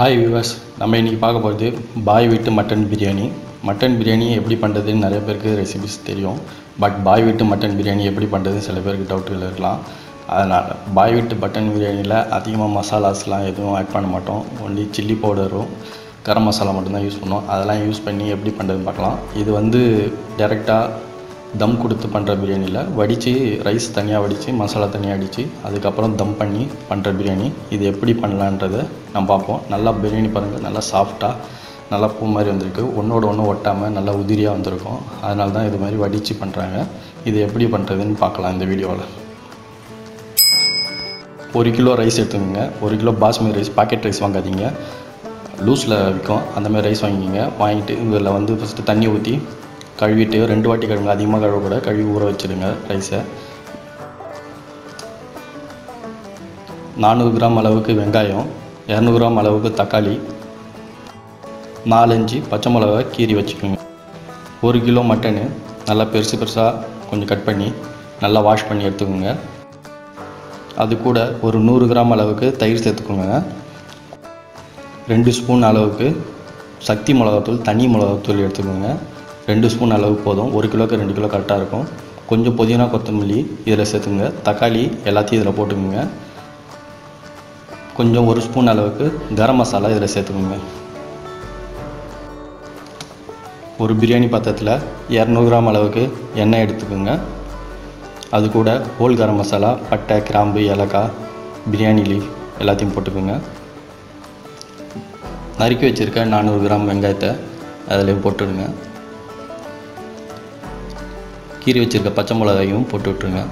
hi viewers நம்ம இன்றைக்கி பார்க்க போகிறது பாய் வீட்டு மட்டன் பிரியாணி மட்டன் பிரியாணி எப்படி பண்ணுறதுன்னு நிறைய பேருக்கு ரெசிபிஸ் தெரியும் பட் பாய் வீட்டு மட்டன் பிரியாணி எப்படி பண்ணுறதுன்னு சில பேருக்கு டவுட்டுகள் இருக்கலாம் அதனால் பாய் வீட்டு மட்டன் பிரியாணியில் அதிகமாக மசாலாஸ்லாம் எதுவும் ஆட் பண்ண மாட்டோம் ஒன்லி சில்லி பவுடரும் கரம் மசாலா மட்டும்தான் யூஸ் பண்ணுவோம் அதெல்லாம் யூஸ் பண்ணி எப்படி பண்ணுறதுன்னு பார்க்கலாம் இது வந்து டேரெக்டாக தம் கொடுத்து பண்ணுற பிரியாணியில் வடித்து ரைஸ் தனியாக வடித்து மசாலா தனியாக அடித்து அதுக்கப்புறம் தம் பண்ணி பண்ணுற பிரியாணி இது எப்படி பண்ணலான்றதை நம்ம பார்ப்போம் நல்லா பிரியாணி பாருங்கள் நல்லா சாஃப்டாக நல்லா பூ மாதிரி வந்திருக்கு ஒன்றோட ஒன்று ஒட்டாமல் நல்லா உதிரியாக வந்திருக்கும் அதனால தான் இது மாதிரி வடித்து பண்ணுறாங்க இது எப்படி பண்ணுறதுன்னு பார்க்கலாம் இந்த வீடியோவில் ஒரு கிலோ ரைஸ் எடுத்துக்கோங்க ஒரு kilo basmati rice packet rice வாங்காதீங்க லூஸில் விற்கும் அந்த மாதிரி ரைஸ் வாங்கிக்கிங்க வாங்கிட்டு இதில் வந்து ஃபஸ்ட்டு தண்ணி ஊற்றி கழுவிட்டு ரெண்டு வாட்டி கழுவுங்க அதிகமாக கழுவக்கூட கழுவி ஊற வச்சுடுங்க ரைஸை நானூறு கிராம் அளவுக்கு வெங்காயம் இரநூறு கிராம் அளவுக்கு தக்காளி நாலஞ்சு பச்சை மிளகா கீறி வச்சுக்கோங்க ஒரு கிலோ மட்டனு நல்லா பெருசு பெருசாக கொஞ்சம் கட் பண்ணி நல்லா வாஷ் பண்ணி எடுத்துக்கோங்க அது கூட ஒரு நூறு கிராம் அளவுக்கு தயிர் சேர்த்துக்கோங்க ரெண்டு ஸ்பூன் அளவுக்கு சக்தி மிளகாத்தூள் தனி மிளகாத்தூள் எடுத்துக்கோங்க ரெண்டு ஸ்பூன் அளவு போதும் ஒரு கிலோக்கு ரெண்டு கிலோ கரெக்டாக இருக்கும் கொஞ்சம் புதினா கொத்தமல்லி இதில் சேர்த்துங்க தக்காளி எல்லாத்தையும் இதில் போட்டுக்கோங்க கொஞ்சம் ஒரு ஸ்பூன் அளவுக்கு கரம் மசாலா இதில் சேர்த்துக்கோங்க ஒரு பிரியாணி பாத்திரத்தில் இரநூறு கிராம் அளவுக்கு எண்ணெய் எடுத்துக்கோங்க அது கூட ஹோல் கரம் மசாலா பட்டை கிராம்பு ஏலக்காய் பிரியாணி லீஃப் எல்லாத்தையும் போட்டுக்கோங்க நறுக்கி வச்சுருக்க நானூறு கிராம் வெங்காயத்தை அதில் போட்டுடுங்க கீறி வச்சுருக்க பச்சை மிளகாயும் போட்டு விட்ருங்க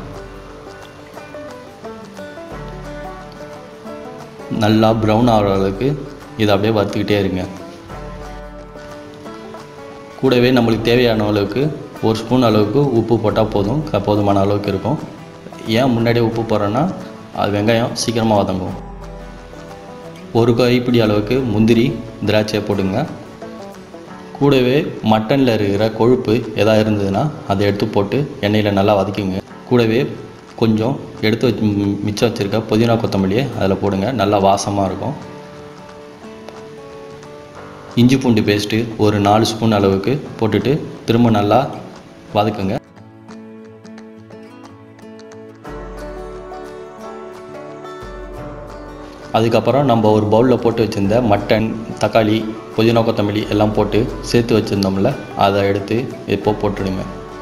நல்லா ப்ரௌன் ஆகிற அளவுக்கு இதை அப்படியே வறுத்துக்கிட்டே இருங்க கூடவே நம்மளுக்கு தேவையான அளவுக்கு ஒரு ஸ்பூன் அளவுக்கு உப்பு போட்டால் போதும் க- போதுமான அளவுக்கு இருக்கும் ஏன் முன்னாடியே உப்பு போடுறோன்னா அது வெங்காயம் சீக்கிரமாக வதங்கும் ஒரு கைப்பிடி அளவுக்கு முந்திரி திராட்சை போடுங்க கூடவே மட்டனில் இருக்கிற கொழுப்பு எதாக இருந்ததுன்னா அதை எடுத்து போட்டு எண்ணெயில் நல்லா வதக்கிங்க கூடவே கொஞ்சம் எடுத்து வச்சு மி- மிச்சம் வச்சுருக்க புதினா கொத்தமல்லியை அதில் போடுங்க நல்லா வாசமாக இருக்கும் இஞ்சி பூண்டு பேஸ்ட்டு ஒரு நாலு ஸ்பூன் அளவுக்கு போட்டுட்டு திரும்ப நல்லா வதக்குங்க அதுக்கப்புறம் நம்ம ஒரு பவுலில் போட்டு வச்சுருந்த மட்டன் தக்காளி புதினா கொத்தமல்லி எல்லாம் போட்டு சேர்த்து வச்சுருந்தோம்ல அதை எடுத்து இப்போ போட்டுடுங்க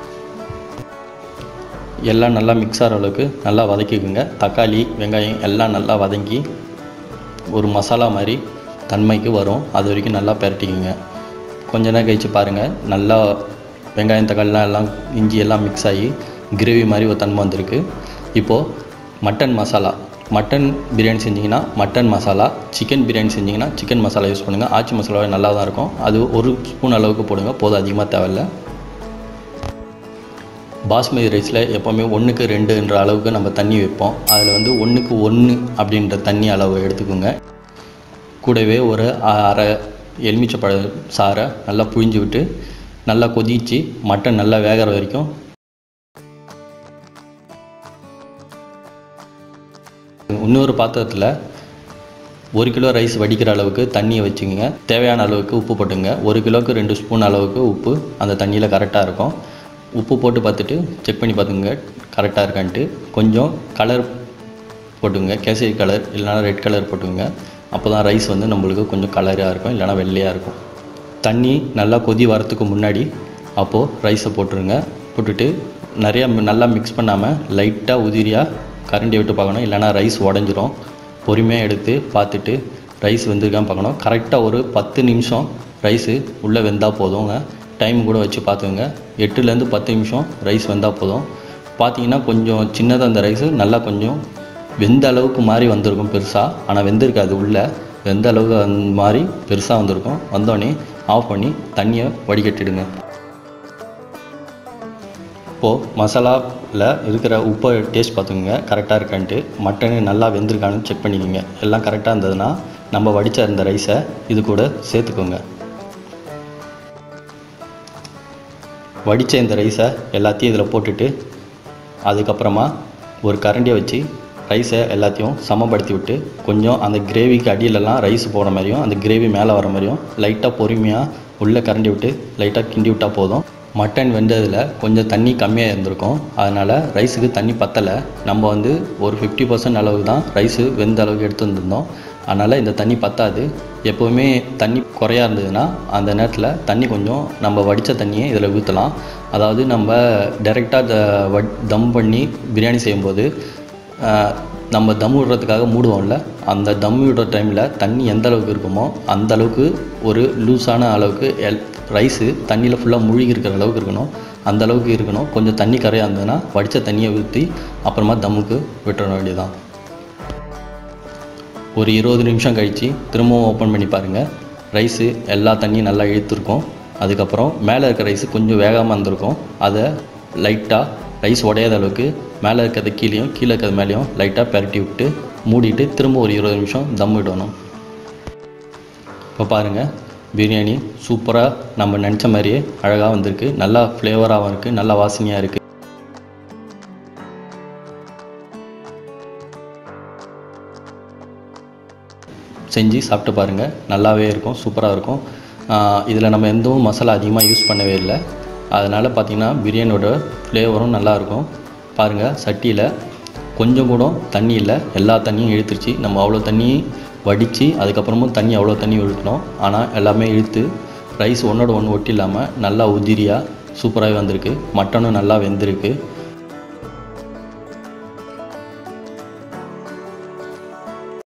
எல்லாம் நல்லா மிக்ஸ் ஆகிற அளவுக்கு நல்லா வதக்கிக்குங்க தக்காளி வெங்காயம் எல்லாம் நல்லா வதங்கி ஒரு மசாலா மாதிரி தன்மைக்கு வரும் அது வரைக்கும் நல்லா பெரட்டிக்குங்க கொஞ்ச நேரம் கழித்து பாருங்கள் நல்லா வெங்காயம் தக்காளிலாம் எல்லாம் இஞ்சி எல்லாம் மிக்ஸ் ஆகி கிரேவி மாதிரி ஒரு தன்மை வந்திருக்கு இப்போது மட்டன் மசாலா மட்டன் பிரியாணி செஞ்சிங்கன்னா மட்டன் மசாலா சிக்கன் பிரியாணி செஞ்சிங்கன்னா சிக்கன் மசாலா யூஸ் பண்ணுங்கள் ஆச்சி மசாலாவே நல்லா தான் இருக்கும் அது ஒரு ஸ்பூன் அளவுக்கு போடுங்க போதும் அதிகமாக தேவையில்ல பாஸ்மதி ரைஸில் எப்போவுமே ஒன்றுக்கு ரெண்டுன்ற அளவுக்கு நம்ம தண்ணி வைப்போம் அதில் வந்து ஒன்றுக்கு ஒன்று அப்படின்ற தண்ணி அளவு எடுத்துக்கோங்க கூடவே ஒரு அ- அரை எலுமிச்சப்பழ சாறை நல்லா புழிஞ்சு விட்டு நல்லா கொதிச்சு மட்டன் நல்லா வேகிற வரைக்கும் இன்னொரு பாத்திரத்தில் ஒரு கிலோ ரைஸ் வடிக்கிற அளவுக்கு தண்ணியை வச்சுக்கோங்க தேவையான அளவுக்கு உப்பு போட்டுங்க ஒரு கிலோவுக்கு ரெண்டு ஸ்பூன் அளவுக்கு உப்பு அந்த தண்ணியில் கரெக்டாக இருக்கும் உப்பு போட்டு பார்த்துட்டு செக் பண்ணி பார்த்துங்க கரெக்டாக இருக்கான்ட்டு கொஞ்சம் கலர் போட்டுங்க கேசரி கலர் இல்லைனா ரெட் கலர் போட்டுங்க அப்போ தான் ரைஸ் வந்து நம்மளுக்கு கொஞ்சம் கலராக இருக்கும் இல்லைனா வெள்ளையாக இருக்கும் தண்ணி நல்லா கொதி வரத்துக்கு முன்னாடி அப்போது ரைஸை போட்டுருங்க போட்டுட்டு நிறைய ம- நல்லா மிக்ஸ் பண்ணாமல் லைட்டாக உதிரியாக கரண்டி விட்டு பார்க்கணும் இல்லைனா ரைஸ் உடஞ்சிரும் பொறுமையாக எடுத்து பார்த்துட்டு ரைஸ் வெந்திருக்கான்னு பார்க்கணும் கரெக்டாக ஒரு பத்து நிமிஷம் ரைஸு உள்ளே வெந்தால் போதுங்க டைம் கூட வச்சு பார்த்துங்க எட்டுலேருந்து பத்து நிமிஷம் ரைஸ் வெந்தால் போதும் பார்த்தீங்கன்னா கொஞ்சம் சின்னதாக அந்த ரைஸு நல்லா கொஞ்சம் வெந்த அளவுக்கு மாதிரி வந்திருக்கும் பெருசாக ஆனால் வெந்திருக்காது உள்ளே வெந்த அளவுக்கு அந்த மாதிரி பெருசாக வந்திருக்கும் வந்தோடனே ஆஃப் பண்ணி தண்ணியை வடிகட்டிடுங்க இப்போது மசாலாவில் இருக்கிற உப்பை டேஸ்ட் பார்த்துக்கோங்க கரெக்டாக இருக்கான்ட்டு மட்டனு நல்லா வெந்திருக்கான்னு செக் பண்ணிக்கோங்க எல்லாம் கரெக்டாக இருந்ததுன்னா நம்ம வடித்த இருந்த ரைஸை இது கூட சேர்த்துக்கோங்க வடித்த இந்த ரைஸை எல்லாத்தையும் இதில் போட்டுட்டு அதுக்கப்புறமா ஒரு கரண்டியை வச்சு ரைஸை எல்லாத்தையும் சமப்படுத்தி விட்டு கொஞ்சம் அந்த கிரேவிக்கு அடியிலலாம் ரைஸ் போகிற மாதிரியும் அந்த கிரேவி மேலே வர மாதிரியும் லைட்டாக பொறுமையாக உள்ளே கரண்டி விட்டு லைட்டாக கிண்டி விட்டால் போதும் மட்டன் வெந்ததில் கொஞ்சம் தண்ணி கம்மியாக இருந்திருக்கும் அதனால் ரைஸுக்கு தண்ணி பத்தலை நம்ம வந்து ஒரு ஃபிஃப்டி பர்சன்ட் அளவுக்கு தான் ரைஸு வெந்த அளவுக்கு எடுத்து வந்திருந்தோம் அதனால் இந்த தண்ணி பத்தாது எப்போவுமே தண்ணி குறையா இருந்ததுன்னா அந்த நேரத்தில் தண்ணி கொஞ்சம் நம்ம வடித்த தண்ணியை இதில் ஊற்றலாம் அதாவது நம்ம டைரெக்டாக வட் தம் பண்ணி பிரியாணி செய்யும்போது ஆஹ், நம்ம தம் விடுறதுக்காக மூடுவோம்ல அந்த தம் விடுற டைமில் தண்ணி எந்த அளவுக்கு இருக்குமோ அந்த அளவுக்கு ஒரு லூஸான அளவுக்கு எல் ரைஸு தண்ணியில் ஃபுல்லாக மூழ்கி இருக்கிற அளவுக்கு இருக்கணும் அந்த அளவுக்கு இருக்கணும் கொஞ்சம் தண்ணி கரையாக இருந்ததுன்னா வடித்த தண்ணியை ஊற்றி அப்புறமா தம்முக்கு விட்டுற வேண்டியதுதான் ஒரு இருபது நிமிஷம் கழித்து திரும்பவும் ஓப்பன் பண்ணி பாருங்கள் ரைஸு எல்லா தண்ணியும் நல்லா இழுத்துருக்கும் அதுக்கப்புறம் மேலே இருக்க ரைஸு கொஞ்சம் வேகாமல் இருந்திருக்கும் அதை லைட்டாக ரைஸ் உடையாத அளவுக்கு மேலே இருக்கிறது கீழேயும் கீழே இருக்கிறது மேலேயும் லைட்டாக பெரட்டி விட்டு மூடிட்டு திரும்ப ஒரு இருபது நிமிஷம் தம் விடணும் இப்போ பாருங்கள் பிரியாணி சூப்பராக நம்ம நினச்ச மாதிரியே அழகாக வந்திருக்கு நல்லா ஃப்ளேவராகவும் இருக்குது நல்லா வாசனையாக இருக்குது செஞ்சு சாப்பிட்டு பாருங்கள் நல்லாவே இருக்கும் சூப்பராக இருக்கும் இதில் நம்ம எந்தவும் மசாலா அதிகமாக யூஸ் பண்ணவே இல்லை அதனால் பார்த்திங்கன்னா பிரியாணியோட ஃப்ளேவரும் நல்லாயிருக்கும் பாருங்கள் சட்டியில் கொஞ்சம் கூட தண்ணி இல்லை எல்லா தண்ணியும் இழுத்துருச்சு நம்ம அவ்வளோ தண்ணி வடித்து அதுக்கப்புறமும் தண்ணி அவ்வளோ தண்ணி இழுக்கணும் ஆனால் எல்லாமே இழுத்து ரைஸ் ஒன்றோட ஒன்று ஒட்டி இல்லாமல் நல்லா உதிரியாக சூப்பராகவே வந்திருக்கு மட்டனும் நல்லா வெந்திருக்கு